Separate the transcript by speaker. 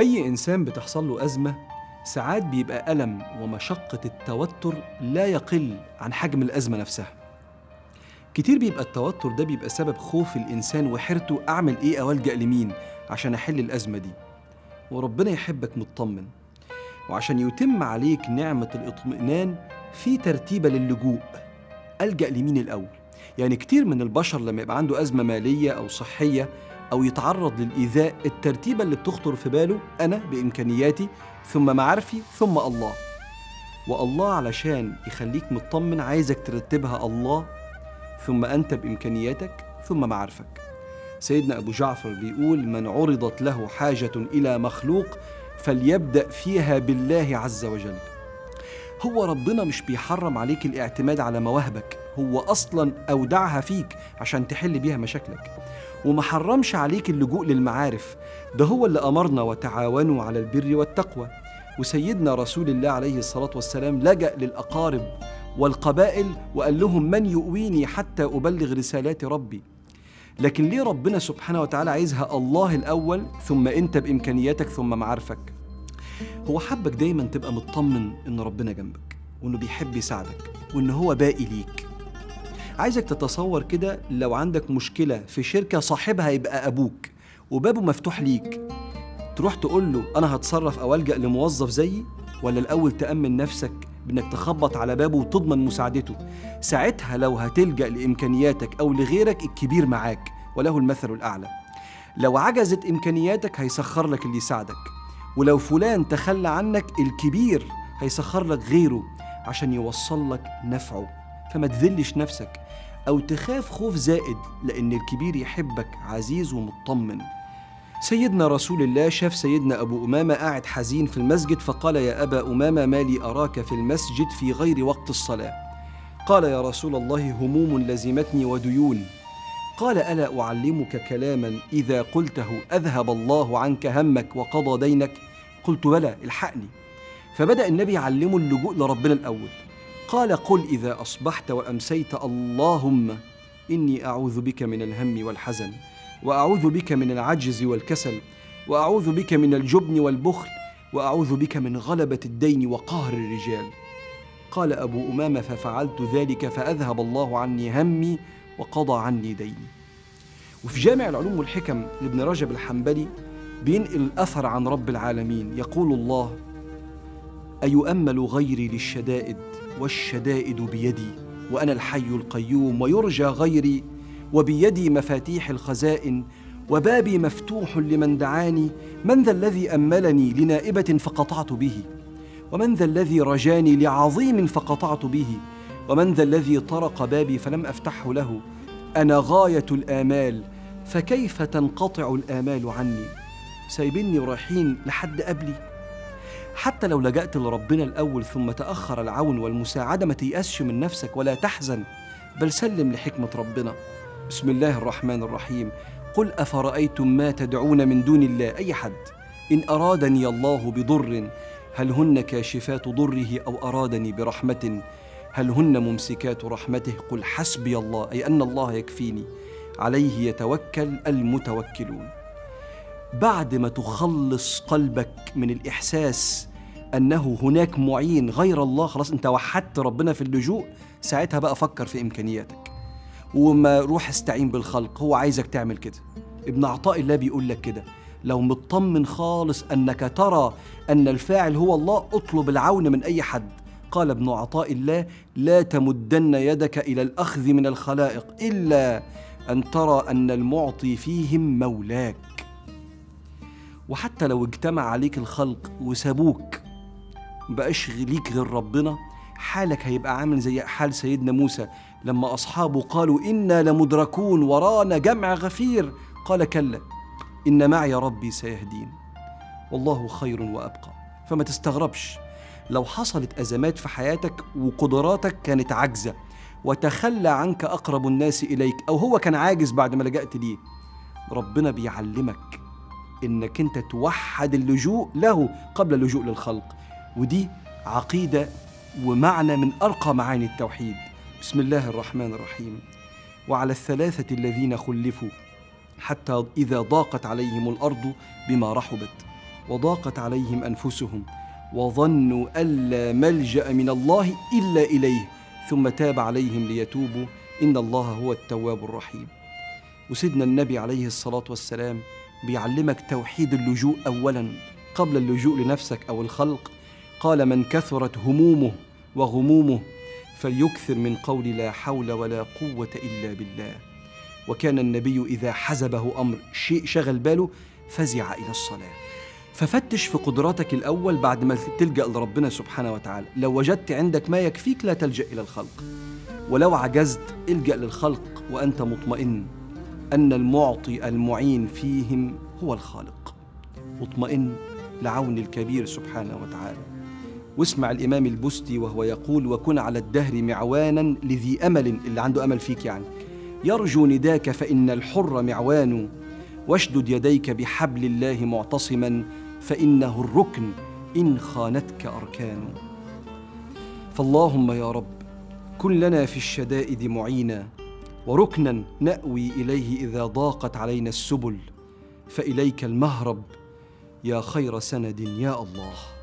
Speaker 1: أي إنسان بتحصل له أزمة ساعات بيبقى ألم ومشقة التوتر لا يقل عن حجم الأزمة نفسها كتير بيبقى التوتر ده بيبقى سبب خوف الإنسان وحيرته أعمل إيه أو ألجأ لمين عشان أحل الأزمة دي وربنا يحبك مطمن وعشان يتم عليك نعمة الاطمئنان في ترتيبة للجوء ألجأ لمين الأول يعني كتير من البشر لما يبقى عنده أزمة مالية أو صحية أو يتعرض للإيذاء الترتيبة اللي بتخطر في باله أنا بإمكانياتي ثم معارفي ثم الله والله علشان يخليك مطمن عايزك ترتبها الله ثم أنت بإمكانياتك ثم معارفك سيدنا أبو جعفر بيقول من عرضت له حاجة إلى مخلوق فليبدأ فيها بالله عز وجل هو ربنا مش بيحرم عليك الاعتماد على مواهبك هو أصلا أودعها فيك عشان تحل بيها مشاكلك وما حرمش عليك اللجوء للمعارف ده هو اللي أمرنا وتعاونوا على البر والتقوى وسيدنا رسول الله عليه الصلاة والسلام لجأ للأقارب والقبائل وقال لهم من يؤويني حتى أبلغ رسالات ربي لكن ليه ربنا سبحانه وتعالى عايزها الله الأول ثم أنت بإمكانياتك ثم معارفك هو حبك دايما تبقى مطمن إن ربنا جنبك وإنه بيحب يساعدك وإن هو باقي ليك عايزك تتصور كده لو عندك مشكلة في شركة صاحبها يبقى أبوك وبابه مفتوح ليك تروح تقول له أنا هتصرف أو ألجأ لموظف زيي ولا الأول تأمن نفسك بإنك تخبط على بابه وتضمن مساعدته ساعتها لو هتلجأ لإمكانياتك أو لغيرك الكبير معاك وله المثل الأعلى لو عجزت إمكانياتك هيسخر لك اللي يساعدك ولو فلان تخلى عنك الكبير هيسخر لك غيره عشان يوصل لك نفعه فما تذلش نفسك أو تخاف خوف زائد لأن الكبير يحبك عزيز ومطمن سيدنا رسول الله شاف سيدنا أبو أمامة قاعد حزين في المسجد فقال يا أبا أمامة ما لي أراك في المسجد في غير وقت الصلاة قال يا رسول الله هموم لزمتني وديون قال ألا أعلمك كلاما إذا قلته أذهب الله عنك همك وقضى دينك قلت بلى الحقني فبدأ النبي يعلمه اللجوء لربنا الأول قال قل إذا أصبحت وأمسيت اللهم إني أعوذ بك من الهم والحزن وأعوذ بك من العجز والكسل وأعوذ بك من الجبن والبخل وأعوذ بك من غلبة الدين وقهر الرجال قال أبو أمامة ففعلت ذلك فأذهب الله عني همي وقضى عني ديني وفي جامع العلوم والحكم لابن رجب الحنبلي بينقل الأثر عن رب العالمين يقول الله أيؤمل غيري للشدائد والشدائد بيدي وأنا الحي القيوم ويرجى غيري وبيدي مفاتيح الخزائن وبابي مفتوح لمن دعاني من ذا الذي أملني لنائبة فقطعت به ومن ذا الذي رجاني لعظيم فقطعت به ومن ذا الذي طرق بابي فلم أفتحه له أنا غاية الآمال فكيف تنقطع الآمال عني سايبني ورايحين لحد قبلي حتى لو لجأت لربنا الأول ثم تأخر العون والمساعدة ما تيأسش من نفسك ولا تحزن بل سلم لحكمة ربنا بسم الله الرحمن الرحيم قل أفرأيتم ما تدعون من دون الله أي حد إن أرادني الله بضر هل هن كاشفات ضره أو أرادني برحمة هل هن ممسكات رحمته قل حسبي الله أي أن الله يكفيني عليه يتوكل المتوكلون بعد ما تخلص قلبك من الإحساس أنه هناك معين غير الله خلاص أنت وحدت ربنا في اللجوء ساعتها بقى فكر في إمكانياتك وما روح استعين بالخلق هو عايزك تعمل كده ابن عطاء الله بيقول لك كده لو مطمن خالص أنك ترى أن الفاعل هو الله اطلب العون من أي حد قال ابن عطاء الله لا تمدن يدك إلى الأخذ من الخلائق إلا أن ترى أن المعطي فيهم مولاك وحتى لو اجتمع عليك الخلق وسابوك مبقاش ليك غير ربنا حالك هيبقى عامل زي حال سيدنا موسى لما أصحابه قالوا إنا لمدركون ورانا جمع غفير قال كلا إن معي ربي سيهدين والله خير وأبقى فما تستغربش لو حصلت أزمات في حياتك وقدراتك كانت عاجزة وتخلى عنك أقرب الناس إليك أو هو كان عاجز بعد ما لجأت ليه ربنا بيعلمك إنك أنت توحد اللجوء له قبل اللجوء للخلق ودي عقيدة ومعنى من أرقى معاني التوحيد بسم الله الرحمن الرحيم وعلى الثلاثة الذين خلفوا حتى إذا ضاقت عليهم الأرض بما رحبت وضاقت عليهم انفسهم وظنوا الا ملجا من الله الا اليه ثم تاب عليهم ليتوبوا ان الله هو التواب الرحيم وسيدنا النبي عليه الصلاه والسلام بيعلمك توحيد اللجوء اولا قبل اللجوء لنفسك او الخلق قال من كثرت همومه وغمومه فليكثر من قول لا حول ولا قوه الا بالله وكان النبي اذا حزبه امر شيء شغل باله فزع الى الصلاه ففتش في قدراتك الاول بعد ما تلجا لربنا سبحانه وتعالى لو وجدت عندك ما يكفيك لا تلجا الى الخلق ولو عجزت الجا للخلق وانت مطمئن ان المعطي المعين فيهم هو الخالق مطمئن لعون الكبير سبحانه وتعالى واسمع الامام البستي وهو يقول وكن على الدهر معوانا لذي امل اللي عنده امل فيك يعني يرجو نداك فان الحر معوان واشدد يديك بحبل الله معتصما فانه الركن ان خانتك اركان فاللهم يا رب كن لنا في الشدائد معينا وركنا ناوي اليه اذا ضاقت علينا السبل فاليك المهرب يا خير سند يا الله